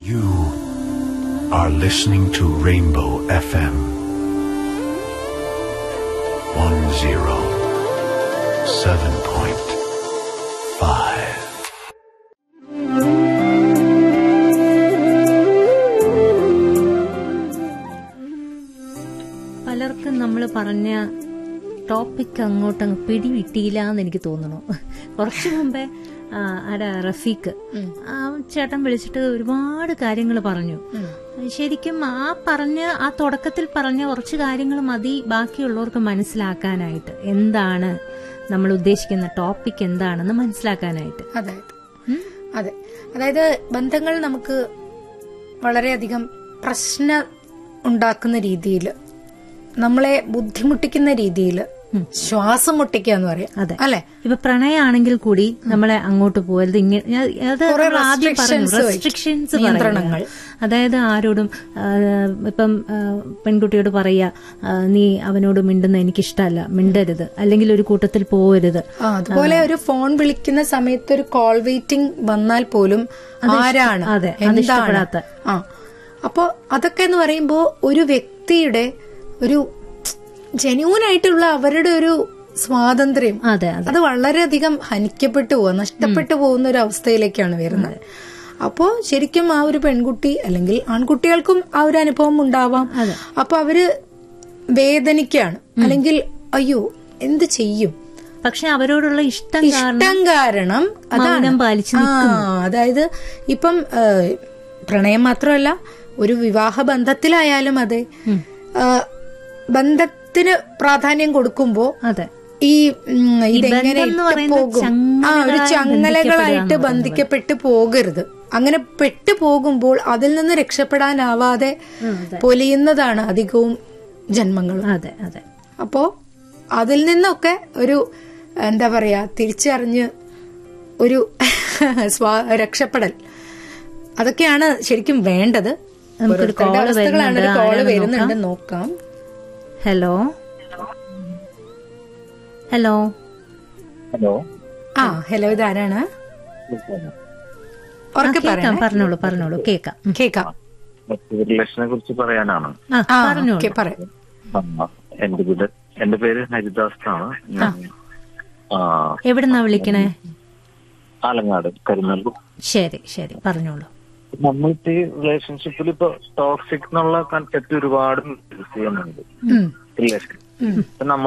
You are listening to Rainbow FM 107.5. പലർക്കും നമ്മൾ പറഞ്ഞ ടോപ്പിക് അങ്ങോട്ടങ്ങ് പിടിവിട്ടിയില്ല എന്ന് എനിക്ക് തോന്നുന്നു കുറച്ചു മുമ്പേ ആ, ആരാ റഫീഖ് ആ ചേട്ടൻ വിളിച്ചിട്ട് ഒരുപാട് കാര്യങ്ങൾ പറഞ്ഞു ശരിക്കും ആ പറഞ്ഞ ആ തുടക്കത്തിൽ പറഞ്ഞ കുറച്ച് കാര്യങ്ങൾ മതി ബാക്കിയുള്ളവർക്ക് മനസ്സിലാക്കാനായിട്ട് എന്താണ് നമ്മൾ ഉദ്ദേശിക്കുന്ന ടോപ്പിക് എന്താണെന്ന് മനസ്സിലാക്കാനായിട്ട് അതെ അതെ അതായത് ബന്ധങ്ങൾ നമുക്ക് വളരെയധികം പ്രശ്നം ഉണ്ടാക്കുന്ന രീതിയിൽ നമ്മളെ ബുദ്ധിമുട്ടിക്കുന്ന രീതിയിൽ ശ്വാസം മുട്ടിക്കുക എന്ന് പറയാം അതെ. അല്ലെ ഇപ്പൊ പ്രണയമാണെങ്കിൽ കൂടി നമ്മളെ അങ്ങോട്ട് പോകരുത് ഇങ്ങനെ ഞാൻ- അത് കുറെ നമ്മൾ ആദ്യം പറഞ്ഞു restrictions വെച്ച്, റെസ്ട്രിക്ഷൻസ് നിയന്ത്രണങ്ങൾ. അതായത് ആരോടും ആ, ഇപ്പം ആ, പെൺകുട്ടിയോട് പറയാ ആ, നീ അവനോട് മിണ്ടുന്ന എനിക്കിഷ്ടമല്ല മിണ്ടരുത് അല്ലെങ്കിൽ ഒരു കൂട്ടത്തിൽ പോകരുത് ആ അതുപോലെ ഒരു ഫോൺ വിളിക്കുന്ന സമയത്ത് ഒരു കോൾ വെയിറ്റിംഗ് വന്നാൽ പോലും ആരാണ് അതെ, അത് എന്താണ് ഇഷ്ടപ്പെടാത്ത. ആ അപ്പോ അതൊക്കെ എന്ന് പറയുമ്പോ ഒരു വ്യക്തിയുടെ ഒരു ജെന്യൂൻ ആയിട്ടുള്ള അവരുടെ ഒരു സ്വാതന്ത്ര്യം അതെ അതെ അത് വളരെയധികം ഹനിക്കപ്പെട്ടു പോവുക നഷ്ടപ്പെട്ടു പോകുന്ന ഒരു അവസ്ഥയിലേക്കാണ് വരുന്നത് അപ്പോ ശരിക്കും ആ ഒരു പെൺകുട്ടി അല്ലെങ്കിൽ ആൺകുട്ടികൾക്കും ആ ഒരു അനുഭവം ഉണ്ടാവാം അപ്പൊ അവര് വേദനിക്കാണ് അല്ലെങ്കിൽ അയ്യോ എന്ത് ചെയ്യും പക്ഷെ അവരോടുള്ള ഇഷ്ടം കാരണം ഇഷ്ടം കാരണം അതാണ് മൗനം പാലിച്ച് ആ അതായത് ഇപ്പം ഏ, പ്രണയം മാത്രമല്ല ഒരു വിവാഹ ബന്ധത്തിലായാലും അതെ ആ, ബന്ധത്തിന് പ്രാധാന്യം കൊടുക്കുമ്പോ അതെ ഈ ഉം, ഇതെങ്ങനെ ബന്ധം എന്ന് ഇട്ട് പറയുന്നത് പോകും ആ ഒരു ചങ്ങലകളായി ചങ്ങലകളായിട്ട് ബന്ധിക്കപ്പെട്ടു പോകരുത് അങ്ങനെ പെട്ടു പോകുമ്പോൾ അതിൽ നിന്ന് രക്ഷപ്പെടാനാവാതെ പൊലിയുന്നതാണ് അധികവും ജന്മങ്ങളും അതെ അതെ അപ്പോ അതിൽ നിന്നൊക്കെ ഒരു എന്താ പറയാ തിരിച്ചറിഞ്ഞ് ഒരു സ്വാ രക്ഷപ്പെടൽ അതൊക്കെയാണ് ശരിക്കും വേണ്ടത് നമുക്കൊരു ഓരോരുത്തരുടെ call അവസ്ഥകളാണ് ഒരു വരുന്നുണ്ട്. കോള് ആരാണെന്ന് വരുന്നുണ്ട് നോക്കാം ഹലോ ഹലോ ഹലോ ആ ഹലോ ഇതാരാണ് ഉറക്കെ കേക്കാം പറയണേ പറഞ്ഞോളൂ പറഞ്ഞോളൂ കേക്കാം ഉം. കേക്കാം റിലേഷനെ കുറിച്ച് പറയാനാണ് ആ ആ പറഞ്ഞോളൂ ഓക്കെ പറയാം ആ, എന്റെ പേര് എന്റെ പേര് ഹരിദാസ് ആണ് ഞാൻ, ആ, എവിടുന്നാ വിളിക്കണേ ആലങ്ങാട് കരിനല്ലൂർ ശരി ശരി പറഞ്ഞോളൂ നമ്മളിപ്പോ ഈ റിലേഷൻഷിപ്പിൽ ഇപ്പൊ ടോക്സിക് എന്നുള്ള കൺസെപ്റ്റ് ഒരുപാട് യൂസ് ചെയ്യുന്നുണ്ട് ഉം. റിലേഷൻ ഇപ്പൊ നമ്മൾ